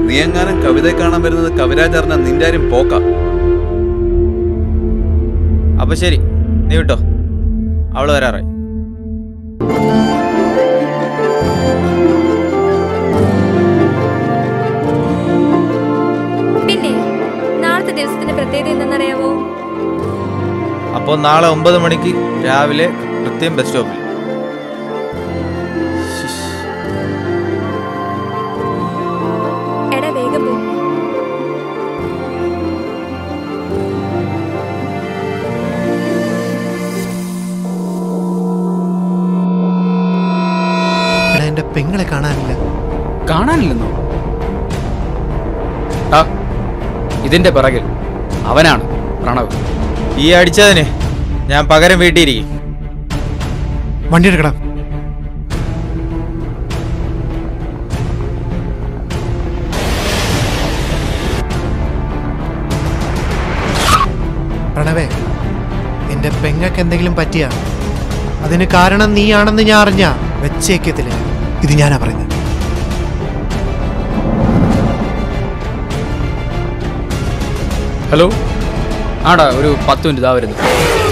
നീ എങ്ങാനും കവിത കാണാൻ വരുന്നത് കവിരാചാരന നിന്റെ ആരും പോക്ക അപ്പൊ ശരി നീ വിട്ടോ അവള് വരാറായി പിന്നെ നാളത്തെ ദിവസത്തിന്റെ പ്രത്യേകത എന്തെന്നറിയാവോ അപ്പോൾ നാളെ ഒമ്പത് മണിക്ക് രാവിലെ കൃത്യം ബസ് സ്റ്റോപ്പിൽ എടാ വേഗം പോ എടാ എന്റെ പെങ്ങളെ കാണാനില്ല കാണാനില്ലെന്നോ ആ ഇതിന്റെ പിറകിൽ അവനാണ് പ്രണവ് ഈ അടിച്ചതിന് ഞാൻ പകരം വീട്ടിയിരിക്കും വണ്ടി എടുക്കടാ പ്രണവേ എന്റെ പെങ്ങക്ക് എന്തെങ്കിലും പറ്റിയ അതിന് കാരണം നീയാണെന്ന് ഞാൻ അറിഞ്ഞ വെച്ചേക്കത്തില്ല ഇത് ഞാനാ പറയുന്നത് ഹലോ ആടാ ഒരു പത്ത് മിനിറ്റ് ഇതാ വരുന്നു